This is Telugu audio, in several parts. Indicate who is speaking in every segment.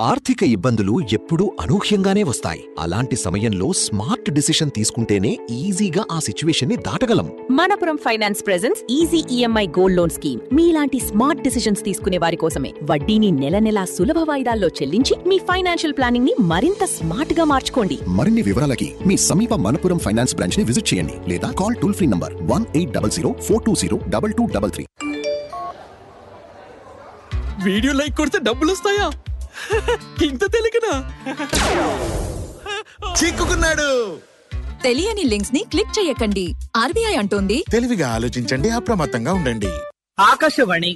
Speaker 1: ఆర్థిక ఇబ్బందులు ఎప్పుడూ అనూహ్యంగానే వస్తాయి అలాంటి సమయంలో స్మార్ట్ డిసిషన్ తీసుకుంటేనే ఈజీగా ఆ సిచ్యువేషన్ని దాటగలం
Speaker 2: Manappuram finance presents easy EMI gold loan scheme మీలాంటి స్మార్ట్ డిసిషన్స్ తీసుకునే వారి కోసమే వడ్డీని నెల నెలా సులభ వాయిదాల్లో చెల్లించి మీ ఫైనాన్షియల్ ప్లానింగ్ ని మరింత స్మార్ట్ గా మార్చుకోండి
Speaker 3: మరిన్ని వివరాలకి మీ సమీప మనపురం ఫైనాన్స్ బ్రాంచ్ ని విజిట్ చేయండి లేదా call toll free number one eight double zero four two zero double two double three
Speaker 4: video like కొడితే డబ్బులు వస్తాయా ఇంత తెలియకనా
Speaker 5: చిక్కుకున్నాడు
Speaker 6: తెలియని లింక్స్ ని క్లిక్ చేయకండి ఆర్బీఐ అంటోంది
Speaker 5: తెలివిగా ఆలోచించండి అప్రమత్తంగా ఉండండి
Speaker 7: ఆకాశవాణి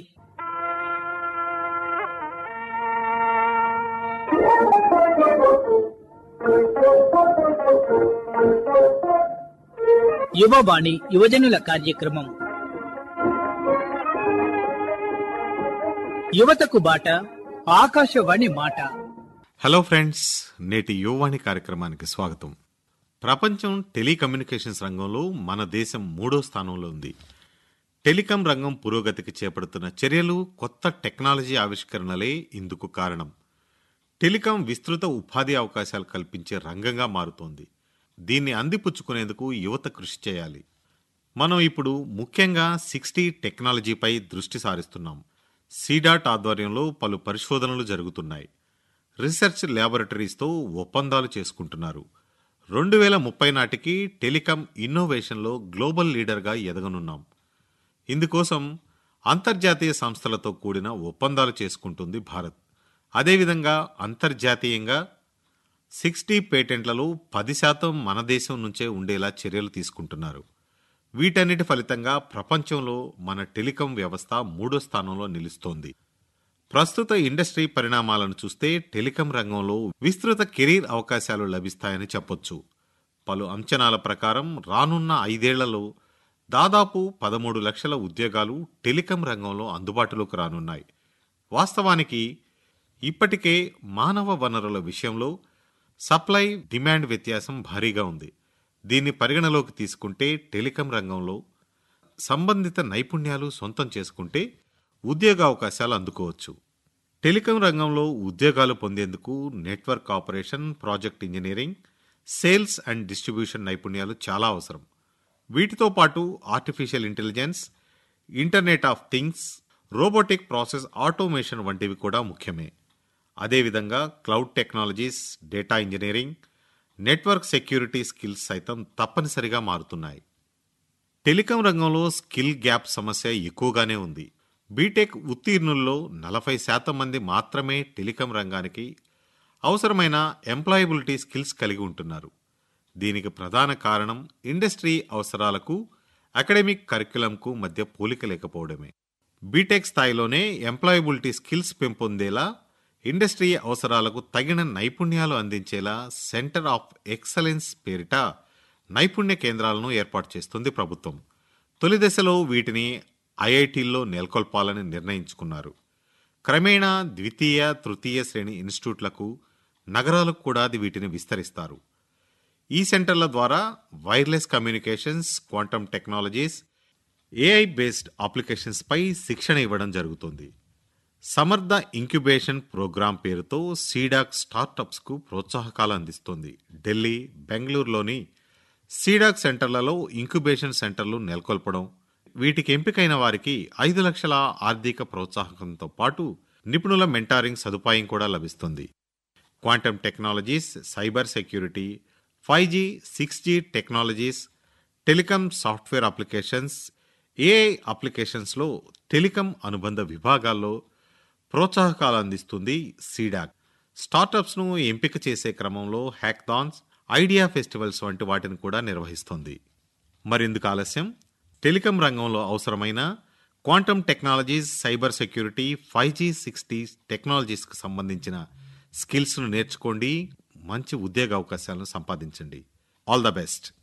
Speaker 7: యువవాణి యువజనుల కార్యక్రమం యువతకు బాట ఆకాశవాణి మాట
Speaker 8: హలో ఫ్రెండ్స్ నేటి యువవాణి కార్యక్రమానికి స్వాగతం ప్రపంచం టెలికమ్యూనికేషన్స్ రంగంలో మన దేశం మూడో స్థానంలో ఉంది టెలికాం రంగం పురోగతికి చేపడుతున్న చర్యలు కొత్త టెక్నాలజీ ఆవిష్కరణలే ఇందుకు కారణం టెలికాం విస్తృత ఉపాధి అవకాశాలు కల్పించే రంగంగా మారుతోంది దీన్ని అందిపుచ్చుకునేందుకు యువత కృషి చేయాలి మనం ఇప్పుడు ముఖ్యంగా సిక్స్టీ టెక్నాలజీపై దృష్టి సారిస్తున్నాం సీడాట్ ఆధ్వర్యంలో పలు పరిశోధనలు జరుగుతున్నాయి రీసెర్చ్ ల్యాబొరేటరీస్తో ఒప్పందాలు చేసుకుంటున్నారు రెండు వేల ముప్పై నాటికి టెలికాం ఇన్నోవేషన్లో గ్లోబల్ లీడర్గా ఎదగనున్నాం ఇందుకోసం అంతర్జాతీయ సంస్థలతో కూడిన ఒప్పందాలు చేసుకుంటుంది భారత్ అదేవిధంగా అంతర్జాతీయంగా సిక్స్టీ పేటెంట్లలో పది శాతం మన దేశం నుంచే ఉండేలా చర్యలు తీసుకుంటున్నారు వీటన్నిటి ఫలితంగా ప్రపంచంలో మన టెలికాం వ్యవస్థ మూడో స్థానంలో నిలుస్తోంది ప్రస్తుత ఇండస్ట్రీ పరిణామాలను చూస్తే టెలికాం రంగంలో విస్తృత కెరీర్ అవకాశాలు లభిస్తాయని చెప్పొచ్చు పలు అంచనాల ప్రకారం రానున్న ఐదేళ్లలో దాదాపు పదమూడు లక్షల ఉద్యోగాలు టెలికాం రంగంలో అందుబాటులోకి రానున్నాయి వాస్తవానికి ఇప్పటికే మానవ వనరుల విషయంలో సప్లై డిమాండ్ వ్యత్యాసం భారీగా ఉంది దీన్ని పరిగణలోకి తీసుకుంటే టెలికాం రంగంలో సంబంధిత నైపుణ్యాలు సొంతం చేసుకుంటే ఉద్యోగ అవకాశాలు అందుకోవచ్చు టెలికాం రంగంలో ఉద్యోగాలు పొందేందుకు network operation project engineering sales and distribution నైపుణ్యాలు చాలా అవసరం వీటితో పాటు artificial intelligence internet of things robotic process automation వంటివి కూడా ముఖ్యమే అదేవిధంగా cloud technologies data engineering network security skills సైతం తప్పనిసరిగా మారుతున్నాయి టెలికాం రంగంలో స్కిల్ గ్యాప్ సమస్య ఎక్కువగానే ఉంది బీటెక్ ఉత్తీర్ణుల్లో నలభై శాతం మంది మాత్రమే టెలికాం రంగానికి అవసరమైన ఎంప్లాయబిలిటీ స్కిల్స్ కలిగి ఉంటున్నారు దీనికి ప్రధాన కారణం ఇండస్ట్రీ అవసరాలకు అకాడమిక్ కరిక్యులంకు మధ్య పోలిక లేకపోవడమే బీటెక్ స్థాయిలోనే ఎంప్లాయబిలిటీ స్కిల్స్ పెంపొందేలా ఇండస్ట్రీ అవసరాలకు తగిన నైపుణ్యాలు అందించేలా సెంటర్ ఆఫ్ ఎక్సలెన్స్ పేరిట నైపుణ్య కేంద్రాలను ఏర్పాటు చేస్తుంది ప్రభుత్వం తొలి దశలో వీటిని ఐఐటీల్లో నెలకొల్పాలని నిర్ణయించుకున్నారు క్రమేణా ద్వితీయ తృతీయ శ్రేణి ఇన్స్టిట్యూట్లకు నగరాలకు కూడా అది వీటిని విస్తరిస్తారు ఈ సెంటర్ల ద్వారా wireless communications quantum technologies AI based applications పై శిక్షణ ఇవ్వడం జరుగుతుంది సమర్థ ఇంక్యుబేషన్ ప్రోగ్రాం పేరుతో సీడాక్ స్టార్టప్స్ కు ప్రోత్సాహకాలు అందిస్తుంది ఢిల్లీ బెంగళూరులోని సీడాక్ సెంటర్లలో ఇంక్యుబేషన్ సెంటర్లు నెలకొల్పడం వీటికి ఎంపికైన వారికి ఐదు లక్షల ఆర్థిక ప్రోత్సాహకంతో పాటు నిపుణుల మెంటారింగ్ సదుపాయం కూడా లభిస్తుంది quantum technologies cyber security five G six G technologies telecom software applications AI అప్లికేషన్స్లో టెలికాం అనుబంధ విభాగాల్లో ప్రోత్సాహకాలు అందిస్తుంది సీడాక్ స్టార్టప్స్ను ఎంపిక చేసే క్రమంలో హ్యాక్థాన్స్ ఐడియా ఫెస్టివల్స్ వంటి వాటిని కూడా నిర్వహిస్తుంది మరెందుకు ఆలస్యం టెలికాం రంగంలో అవసరమైన quantum technologies cyber security five G six G టెక్నాలజీస్కి సంబంధించిన స్కిల్స్ను నేర్చుకోండి మంచి ఉద్యోగ అవకాశాలను సంపాదించండి ఆల్ ద బెస్ట్